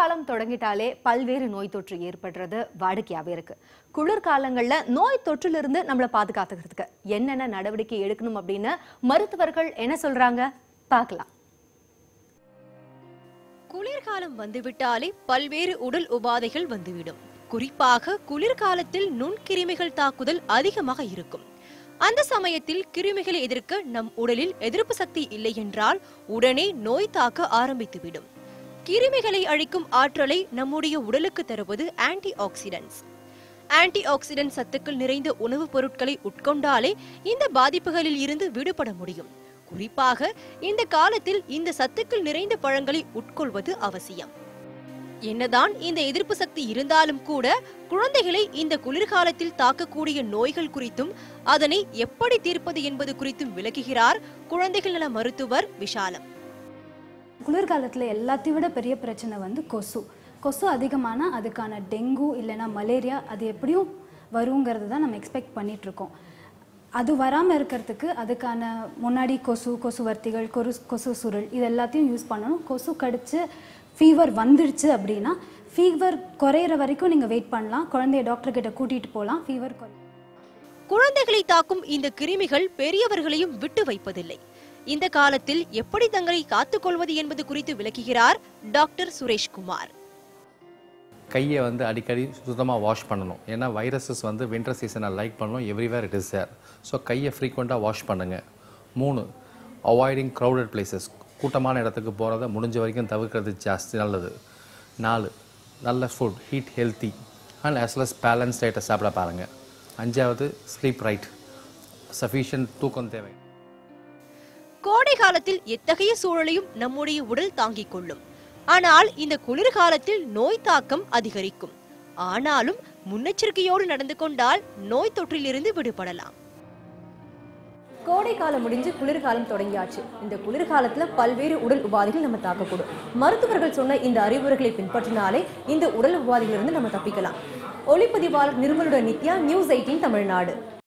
குளிர்காலம் தொடங்கிட்டாலே பல்வேறு நோய் தொற்று ஏற்படுறது வாடிக்கையாவே இருக்கு குளிர்காலங்கள்ல நோய் தொற்றிலிருந்து நம்மளை பாதுகாத்துக்கிறதுக்கு என்னென்ன நடவடிக்கை எடுக்கணும் அப்படின்னு மருத்துவர்கள் என்ன சொல்றாங்க பார்க்கலாம் குளிர்காலம் வந்துவிட்டாலே பல்வேறு உடல் உபாதைகள் வந்துவிடும் குறிப்பாக குளிர்காலத்தில் நுண்கிருமிகள் தாக்குதல் அதிகமாக இருக்கும் அந்த சமயத்தில் கிருமிகளை எதிர்க்க நம் உடலில் எதிர்ப்பு சக்தி இல்லை என்றால் உடனே நோய் தாக்க ஆரம்பித்துவிடும் கிருமிகளை அழிக்கும் ஆற்றலை நம்முடைய உடலுக்கு தருவது ஆன்டி ஆக்சிடென்ட்ஸ் ஆன்டி ஆக்சிடென்ட் சத்துக்கள் நிறைந்த உணவுப் பொருட்களை உட்கொண்டாலே இந்த பாதிப்புகளில் இருந்து விடுபட முடியும் குறிப்பாக இந்த காலத்தில் இந்த சத்துக்கள் நிறைந்த பழங்களை உட்கொள்வது அவசியம் என்னதான் இந்த எதிர்ப்பு சக்தி இருந்தாலும் கூட குழந்தைகளை இந்த குளிர்காலத்தில் தாக்கக்கூடிய நோய்கள் குறித்தும் அதனை எப்படி தீர்ப்பது என்பது குறித்தும் விளக்குகிறார் குழந்தைகள் நல மருத்துவர் விஷாலம் குளிர்காலத்தில் எல்லாத்தையும் விட பெரிய பிரச்சனை வந்து கொசு கொசு அதிகமானா அதுக்கான டெங்கு இல்லைன்னா மலேரியா அது எப்படியும் வருங்கிறது தான் நம்ம எக்ஸ்பெக்ட் பண்ணிட்டு இருக்கோம் அது வராமல் இருக்கிறதுக்கு அதுக்கான முன்னாடி கொசு கொசுவர்த்திகள் கொரு கொசு சுருள் இது எல்லாத்தையும் யூஸ் பண்ணணும் கொசு கடிச்சு ஃபீவர் வந்துடுச்சு அப்படின்னா ஃபீவர் குறையிற வரைக்கும் நீங்கள் வெயிட் பண்ணலாம் குழந்தைய டாக்டர் கிட்ட கூட்டிகிட்டு போகலாம் ஃபீவர் குறை குழந்தைகளை தாக்கும் இந்த கிருமிகள் பெரியவர்களையும் விட்டு வைப்பதில்லை இந்த காலத்தில் எப்படி தங்களை காத்துக்கொள்வது என்பது குறித்து விளக்குகிறார் டாக்டர் சுரேஷ்குமார் கையை வந்து அடிக்கடி சுத்தமாக வாஷ் பண்ணணும் ஏன்னா வைரஸஸ் வந்து வின்டர் சீசனை லைக் பண்ணணும் everywhere it is there so கையை ஃப்ரீக்வெண்ட்டாக வாஷ் பண்ணுங்கள் மூணு அவாய்டிங் க்ரௌடட் பிளேசஸ் கூட்டமான இடத்துக்கு போகிறத முடிஞ்ச வரைக்கும் தவிர்க்கிறது ஜாஸ்தி நல்லது நாலு நல்ல food heat healthy and as well as balance டயட்டை சாப்பிட பாருங்கள் அஞ்சாவது ஸ்லீப் ரைட் சஃபிஷியன்ட் தூக்கம் தேவை கோடை காலத்தில் எத்தகைய சூழலையும் நம்முடைய உடல் தாங்கிக் கொள்ளும் ஆனால் இந்த குளிர்காலத்தில் நோய் தாக்கம் அதிகரிக்கும் ஆனாலும் முன்னெச்சரிக்கையோடு நடந்து கொண்டால் நோய் தொற்றிலிருந்து விடுபடலாம் கோடை காலம் முடிஞ்சு குளிர்காலம் தொடங்கியாச்சு இந்த குளிர்காலத்துல பல்வேறு உடல் உபாதைகள் நம்ம தாக்கக்கூடும் மருத்துவர்கள் சொன்ன இந்த அறிவுரைகளை பின்பற்றினாலே இந்த உடல் உபாதைகளிலிருந்து நம்ம தப்பிக்கலாம் ஒளிப்பதிவாளர் நிர்மலுடன் நித்யா நியூஸ் எயிட்டீன் தமிழ்நாடு